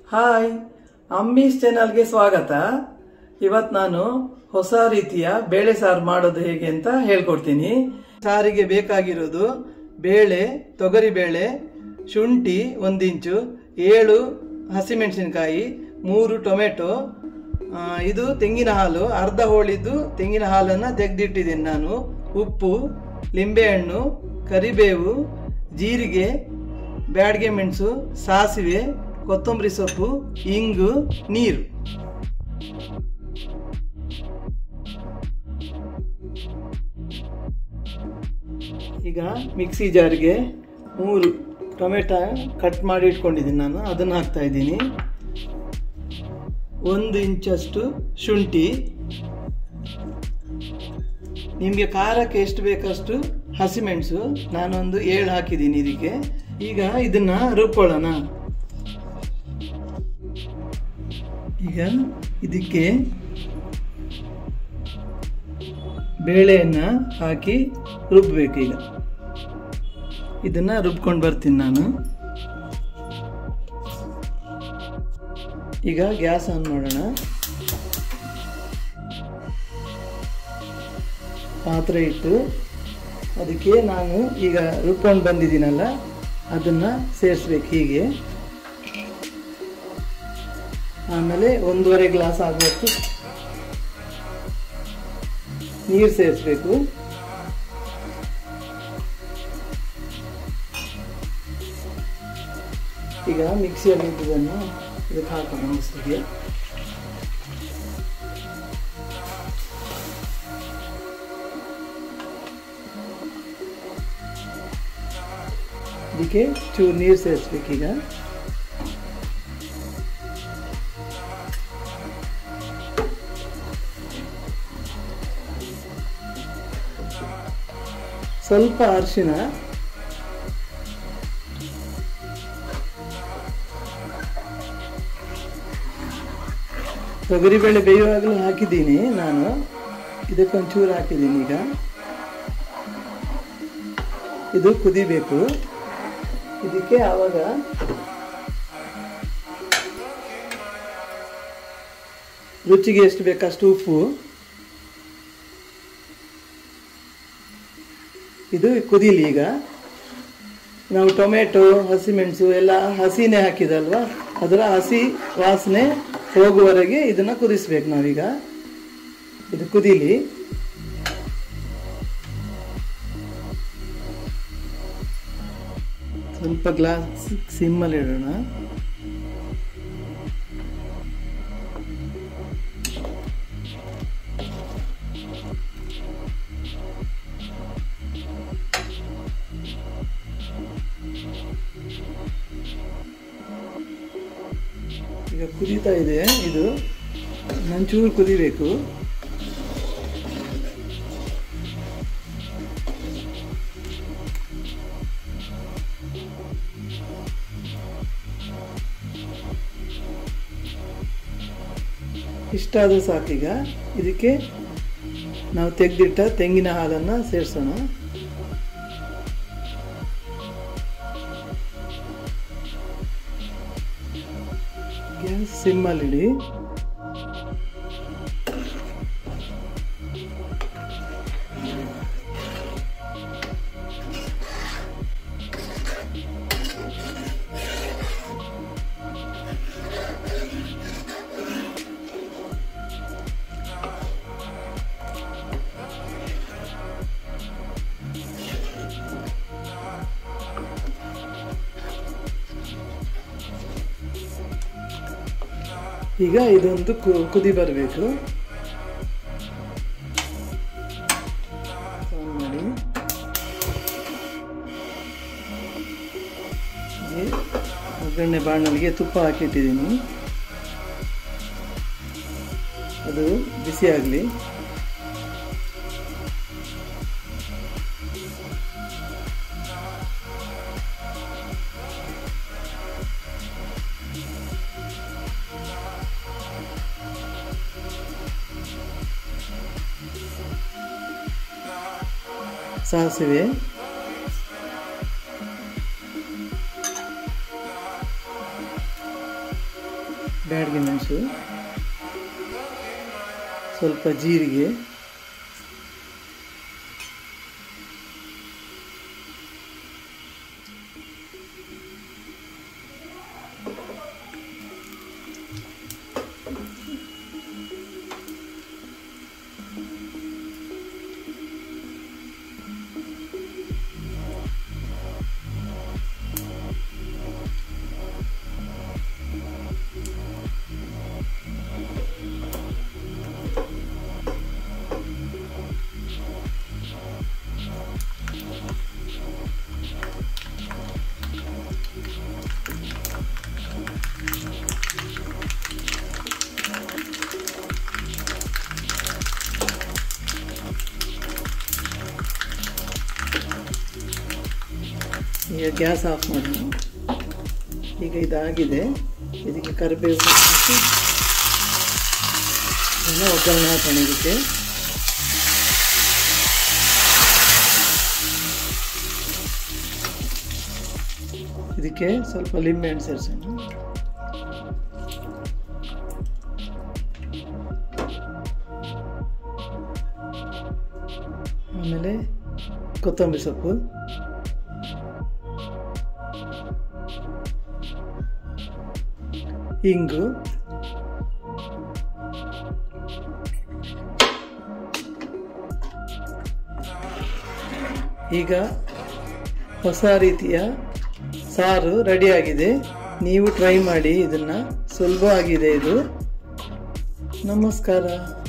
hi ಅಮ್ಮೀಸ್ ಚಾನಲ್ಗೆ ಸ್ವಾಗತ ಇವತ್ತು ನಾನು ಹೊಸ ರೀತಿಯ ಬೇಳೆ ಸಾರು ಮಾಡೋದು ಹೇಗೆ ಅಂತ ಹೇಳ್ಕೊಡ್ತೀನಿ ಸಾರಿಗೆ ಬೇಕಾಗಿರೋದು ಬೇಳೆ ತೊಗರಿ ಬೇಳೆ ಶುಂಠಿ ಒಂದು ಇಂಚು ಏಳು ಹಸಿಮೆಣಸಿನಕಾಯಿ ಮೂರು ಟೊಮೆಟೊ ಆ, ಇದು ತೆಂಗಿನ ಹಾಲು ಅರ್ಧ ಹೋಳಿದ್ದು ತೆಂಗಿನ ಹಾಲನ್ನು ತೆಗೆದಿಟ್ಟಿದ್ದೀನಿ ನಾನು ಉಪ್ಪು ಲಿಂಬೆಹಣ್ಣು ಕರಿಬೇವು ಜೀರಿಗೆ ಬ್ಯಾಡ್ಗೆ ಮೆಣಸು ಸಾಸಿವೆ ಕೊತ್ತಂಬರಿ ಸೊಪ್ಪು ಇಂಗು ನೀರು ಈಗ ಮಿಕ್ಸಿ ಜಾರ್ಗೆ ಮೂರು ಟೊಮೆಟೊ ಕಟ್ ಮಾಡಿ ಇಟ್ಕೊಂಡಿದ್ದೀನಿ ನಾನು ಅದನ್ನು ಹಾಕ್ತಾ ಇದ್ದೀನಿ ಒಂದು ಇಂಚಷ್ಟು ಶುಂಠಿ ನಿಮಗೆ ಖಾರಕ್ಕೆ ಎಷ್ಟು ಬೇಕಷ್ಟು ಹಸಿಮೆಣಸು ನಾನೊಂದು ಏಳು ಹಾಕಿದ್ದೀನಿ ಇದಕ್ಕೆ ಈಗ ಇದನ್ನ ರುಬ್ಕೊಳ್ಳೋಣ ಈಗ ಇದಕ್ಕೆ ಬೇಳೆಯನ್ನ ಹಾಕಿ ರುಬ್ಬೇಕು ಈಗ ಇದನ್ನ ರುಬ್ಕೊಂಡು ಬರ್ತೀನಿ ನಾನು ಈಗ ಗ್ಯಾಸ್ ಆನ್ ಮಾಡೋಣ ಪಾತ್ರೆ ಇಟ್ಟು ಅದಕ್ಕೆ ನಾನು ಈಗ ರುಬ್ಕೊಂಡು ಬಂದಿದ್ದೀನಲ್ಲ ಅದನ್ನು ಸೇರಿಸ್ಬೇಕು ಹೀಗೆ ಆಮೇಲೆ ಒಂದೂವರೆ ಗ್ಲಾಸ್ ಆಗುವಷ್ಟು ನೀರು ಸೇರಿಸ್ಬೇಕು ಈಗ ಮಿಕ್ಸಿಯಲ್ಲಿ ಇದ್ದದನ್ನು ಇದಕ್ಕೆ ಹಾಕೋಣ ಮೊಸರಿಗೆ ಇದಕ್ಕೆ ಚೂರು ನೀರು ಸೇರಿಸ್ಬೇಕೀಗ ಸ್ವಲ್ಪ ಅರಿಶಿನ ತೊಗರಿಬೇಳೆ ಬೇಯುವಾಗಲೂ ಹಾಕಿದ್ದೀನಿ ನಾನು ಇದಕ್ಕೊಂಚೂರು ಹಾಕಿದ್ದೀನಿ ಈಗ ಇದು ಕುದಿಬೇಕು ಇದಕ್ಕೆ ಆವಾಗ ರುಚಿಗೆ ಎಷ್ಟು ಬೇಕಷ್ಟು ಉಪ್ಪು ಇದು ಕುದೀಲಿ ಈಗ ನಾವು ಟೊಮೆಟೊ ಹಸಿಮೆಣಸು ಎಲ್ಲ ಹಸಿನೇ ಹಾಕಿದಲ್ವಾ ಅದರ ಹಸಿ ವಾಸನೆ ಹೋಗುವವರೆಗೆ ಇದನ್ನು ಕುದಿಸ್ಬೇಕು ನಾವೀಗ ಇದು ಕುದೀಲಿ ಸ್ವಲ್ಪ ಗ್ಲಾಸ್ ಸಿಮ್ಮಲ್ಲಿ ಇಡೋಣ ಈಗ ಕುದೀತಾ ಇದೆ ಇದು ನಂಚೂರು ಕುದಿಬೇಕು ಇಷ್ಟಾದರೂ ಸಾಕೀಗ ಇದಕ್ಕೆ ನಾವು ತೆಗೆದಿಟ್ಟ ತೆಂಗಿನ ಹಾಲನ್ನು ಸೇರಿಸೋಣ ಗ್ಯಾಸ್ ಸಿಮ್ಮಲ್ಲಿಡಿ ಈಗ ಇದೊಂದು ಕು- ಕುದಿ ಬರಬೇಕು ಮಾಡಿ ಹೀಗೆ ಒಗ್ಗರಣೆ ಬಾಣಲಿಗೆ ತುಪ್ಪ ಹಾಕಿಟ್ಟಿದ್ದೀನಿ ಅದು ಬಿಸಿ ಆಗಲಿ ಸಾಸಿವೆ ಬ್ಯಾಡಗೆ ಮೆಣಸು ಸ್ವಲ್ಪ ಜೀರಿಗೆ ಈಗ ಗ್ಯಾಸ್ ಆಫ್ ಮಾಡಿ ಈಗ ಇದಾಗಿದೆ ಇದಕ್ಕೆ ಕರಿಬೇವು ಹಾಕಿ ಎಲ್ಲ ಒಗ್ಗರಣೆ ಹಾಕೋಣ ಇದಕ್ಕೆ ಇದಕ್ಕೆ ಸ್ವಲ್ಪ ಲಿಂಬೆ ಹಣ್ಣು ಸೇರಿಸೋಣ ಆಮೇಲೆ ಕೊತ್ತಂಬರಿ ಸೊಪ್ಪು ಇಂಗು ಈಗ ಹೊಸ ರೀತಿಯ ಸಾರು ರೆಡಿಯಾಗಿದೆ ನೀವು ಟ್ರೈ ಮಾಡಿ ಇದನ್ನು ಸುಲಭವಾಗಿದೆ ಇದು ನಮಸ್ಕಾರ